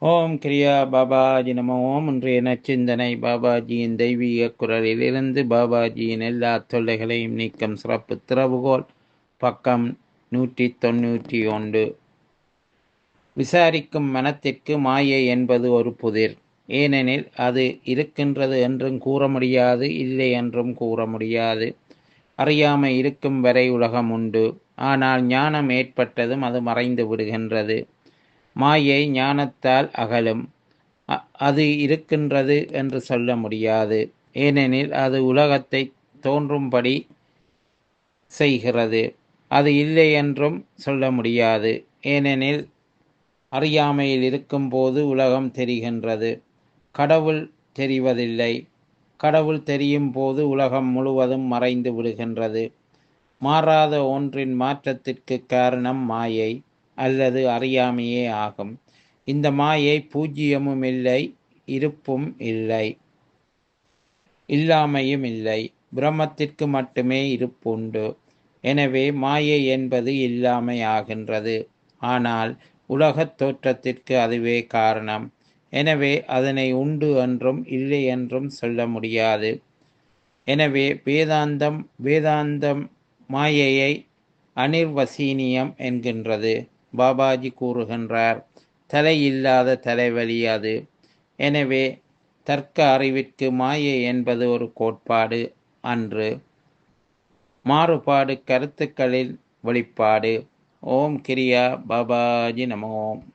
ஓம் கிரியா பாபாஜி நம ஓம் இன்றைய நச்சிந்தனை பாபாஜியின் தெய்வீக குரலிலிருந்து பாபாஜியின் எல்லா தொல்லைகளையும் நீக்கும் சிறப்பு திறவுகோல் பக்கம் நூற்றி தொண்ணூற்றி ஒன்று விசாரிக்கும் மனத்திற்கு மாயை என்பது ஒரு புதிர் ஏனெனில் அது இருக்கின்றது என்றும் கூற முடியாது இல்லை என்றும் கூற முடியாது அறியாமை இருக்கும் வரை உலகம் உண்டு ஆனால் ஞானம் ஏற்பட்டதும் அது மறைந்து விடுகின்றது மாயை ஞானத்தால் அகலும் அ- அது இருக்கின்றது என்று சொல்ல முடியாது ஏனெனில் அது உலகத்தை தோன்றும்படி செய்கிறது அது இல்லை என்றும் சொல்ல முடியாது ஏனெனில் அறியாமையில் இருக்கும்போது உலகம் தெரிகின்றது கடவுள் தெரிவதில்லை கடவுள் தெரியும் போது உலகம் முழுவதும் மறைந்து விடுகின்றது மாறாத ஒன்றின் மாற்றத்திற்கு காரணம் மாயை அல்லது அறியாமையே ஆகும் இந்த மாயை பூஜ்ஜியமும் இல்லை இருப்பும் இல்லை இல்லாமையும் இல்லை பிரம்மத்திற்கு மட்டுமே இருப்புண்டு எனவே மாயை என்பது இல்லாமை ஆகின்றது ஆனால் உலகத் தோற்றத்திற்கு அதுவே காரணம் எனவே அதனை உண்டு என்றும் இல்லை என்றும் சொல்ல முடியாது எனவே வேதாந்தம் வேதாந்தம் மாயையை அனிர்வசீனியம் என்கின்றது பாபாஜி கூறுகின்றார் தலை இல்லாத தலைவலி அது எனவே தர்க்க அறிவிற்கு மாயை என்பது ஒரு கோட்பாடு அன்று மாறுபாடு கருத்துக்களின் வெளிப்பாடு ஓம் கிரியா பாபாஜி நம ஓம்